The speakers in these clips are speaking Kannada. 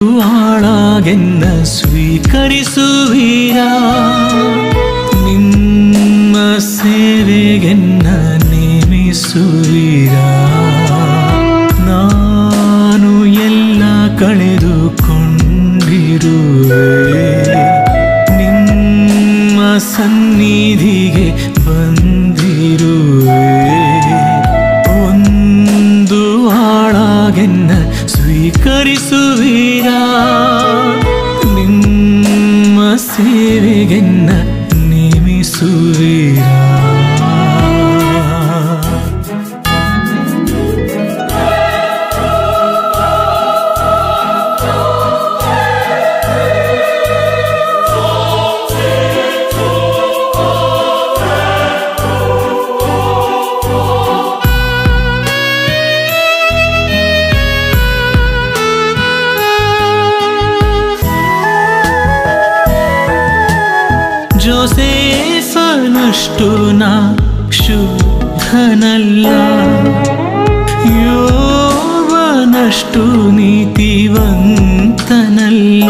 ಆಳಾಗೆನ್ನ ಸ್ವೀಕರಿಸುವೀರಾ ನಿಮ್ಮ ಸೇವೆಗೆನ್ನ ನೇಮಿಸುವೀರಾ ನಾನು ಎಲ್ಲ ಕಳೆದುಕೊಂಡಿರುವೆ ನಿಮ್ಮ ಸನ್ನಿಧಿಗೆ ಬಂದಿರುವೆ ಒಂದು ಆಳಾಗೆನ್ನ ಸ್ವೀಕರಿಸುವೀರಾ ನಿಮ್ಮ ಸೇವೆಗೆನ್ನ ನೇಮಿಸುವೀರಾ ಜೋಸೇಫನಷ್ಟು ನಾ ಶುದ್ಧನಲ್ಲ ಯೋವನಷ್ಟು ನೀತಿವಂತನಲ್ಲ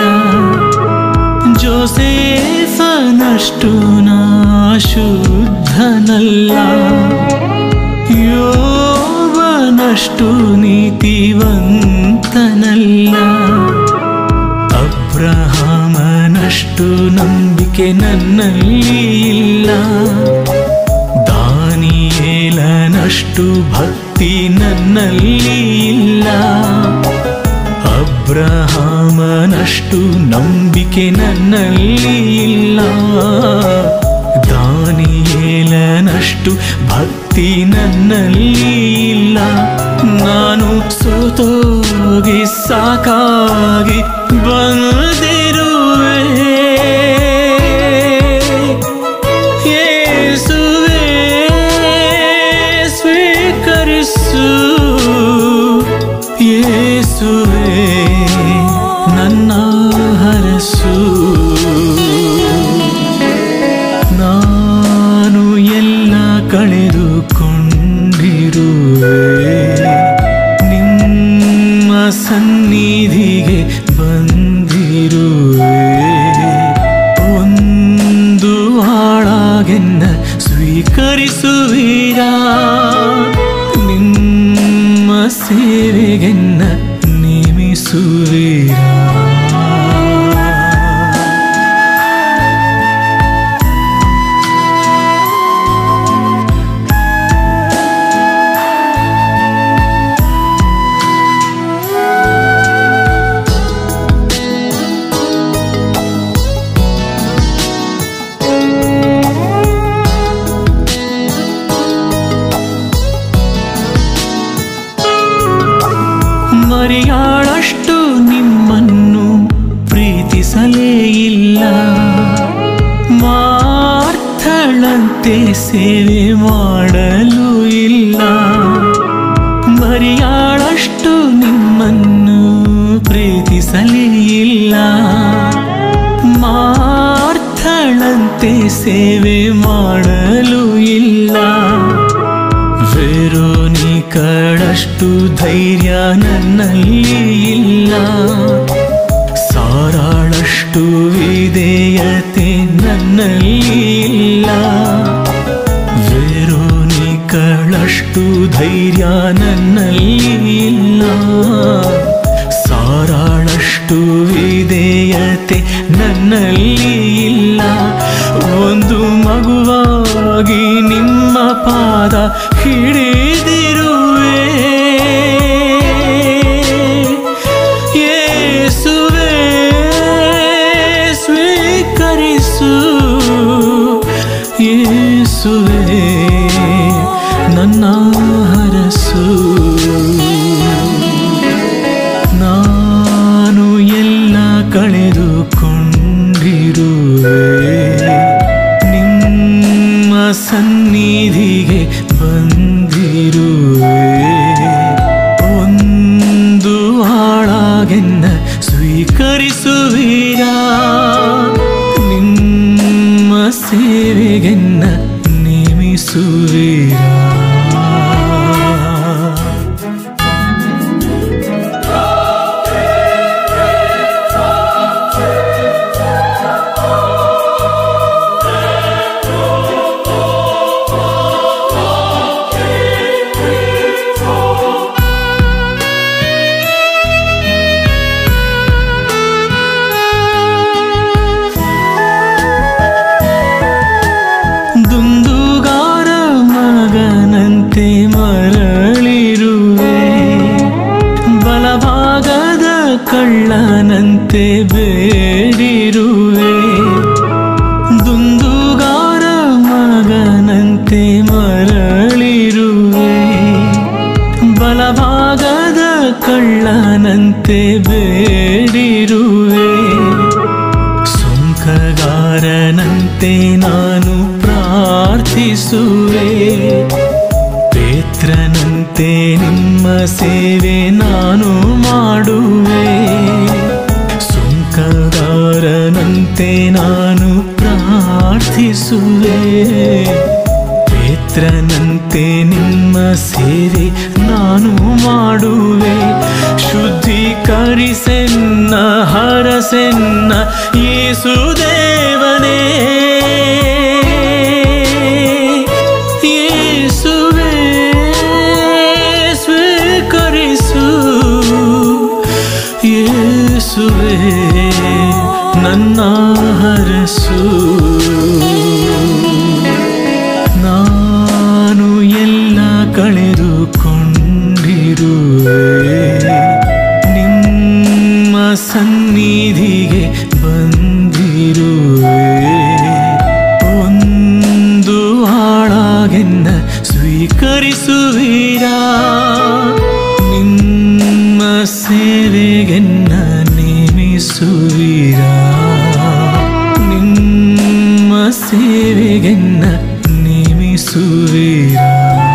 ಜೋಸೇಫನಷ್ಟು ನಾ ಶುದ್ಧನಲ್ಲ ಯೋವನಷ್ಟು ನೀತಿವಂತನಲ್ಲ ಅಬ್ರಹಾಮನಷ್ಟು ನಂಬಿಕೆ ನನ್ನಲ್ಲಿ ಇಲ್ಲ ದಾನಿಯೇಲನಷ್ಟು ಭಕ್ತಿ ನನ್ನಲ್ಲಿ ಇಲ್ಲ ಅಬ್ರಹಾಮನಷ್ಟು ನಂಬಿಕೆ ನನ್ನಲ್ಲಿ ಇಲ್ಲ ದಾನಿಯೇಲನಷ್ಟು ಭಕ್ತಿ ನನ್ನಲ್ಲಿ ಇಲ್ಲ ನಾನು ಸೋತೋಗಿ ಸಾಕಾಗಿ ಬಂದಿರುವೆ ಯೇಸುವೇ ಸ್ವೀಕರಿಸು ಯೇಸುವೇ ನನ್ನ ಹರಸು ನಾನು ಎಲ್ಲ ಕಳೆದುಕೊಂಡಿರುವೆ ನಿಮ್ಮ ಸನ್ನಿಧಿಗೆ ಬಂದಿರುವೆ ಒಂದು ಆಳಾಗೆನ್ನ ಸ್ವೀಕರಿಸುವೀರಾ ನಿಮ್ಮ ಸೇವೆಗೆನ್ನ ನೇಮಿಸುವೀರಾ ಮರಿಯಾಳಷ್ಟು ನಿಮ್ಮನ್ನು ಪ್ರೀತಿಸಲೇ ಇಲ್ಲ ಮಾರ್ಥಳಂತೆ ಸೇವೆ ಮಾಡಲು ಇಲ್ಲ ಮರಿಯಾಳಷ್ಟು ನಿಮ್ಮನ್ನು ಪ್ರೀತಿಸಲೇ ಇಲ್ಲ ಮಾರ್ಥಳಂತೆ ಸೇವೆ ಮಾಡಲು ಇಲ್ಲ ವೆರೋನಿಕಳಷ್ಟು ಧೈರ್ಯ ನನ್ನಲ್ಲಿ ಇಲ್ಲ ಸಾರಾಳಷ್ಟು ವಿಧೇಯತೆ ನನ್ನಲ್ಲಿ ಇಲ್ಲ ವೆರೋನಿಕಳಷ್ಟು ಧೈರ್ಯ ನನ್ನಲ್ಲಿ ಇಲ್ಲ ಸಾರಾಳಷ್ಟು ವಿಧೇಯತೆ ನನ್ನಲ್ಲಿ ಇಲ್ಲ ಒಂದು ಮಗುವಾಗಿ ನಿಮ್ಮ ಪಾದ ಹಿಡಿದಿರುವೆ ಯೇಸುವೇ ಸ್ವೀಕರಿಸು ಯೇಸುವೇ ನನ್ನ ಹರಸು ನಾನು ಎಲ್ಲ ಕಳೆದುಕೊಂಡಿರುವೆ ನಿಮ್ಮ ಸನ್ನಿಧಿಗೆ ಬಂದಿರುವೆ ಒಂದು ಆಳಾಗೆನ್ನ ಸ್ವೀಕರಿಸುವೀರಾ ನಿಮ್ಮ ಸೇವೆಗೆನ್ನ ನೇಮಿಸುವೀರಾ ಕಳ್ಳನಂತೆ ಬೇಡಿರುವೆ ದುಂದುಗಾರ ಮಗನಂತೆ ಮರಳಿರುವೆ ಬಲಭಾಗದ ಕಳ್ಳನಂತೆ ಬೇಡಿರುವೆ ಸುಂಕಗಾರನಂತೆ ನಾನು ಪ್ರಾರ್ಥಿಸುವೆ ಪೇತ್ರನಂತೆ ನಿಮ್ಮ ಸೇವೆ ನಾನು ಮಾಡುವೆ ಸುಂಕಗಾರನಂತೆ ನಾನು ಪ್ರಾರ್ಥಿಸುವೆ ಪೇತ್ರನಂತೆ ನಿಮ್ಮ ಸೇವೆ ನಾನು ಮಾಡುವೆ ಶುದ್ಧೀಕರಿಸೆನ್ನ ಹರಸೆನ್ನ ಯೇಸು ದೇವನೇ ಯೇಸುವೇ ಸ್ವೀಕರಿಸು ಯೇಸುವೇ ನನ್ನ ಹರಸು ನಾನು ಎಲ್ಲ ಕಳೆದುಕೊಂಡಿರುವೆ ನಿಮ್ಮ ಸನ್ನಿಧಿಗೆ ಬಂದಿರುವೆ ಒಂದು ಆಳಾಗೆನ್ನ ಸ್ವೀಕರಿಸುವಿರಾ ನಿಮ್ಮ ಸೇವೆಗೆನ್ನ ನೇಮಿಸುವಿರಾ ನಿಮ್ಮ ಸೇವೆಗೆನ್ನ ನೇಮಿಸುವಿರಾ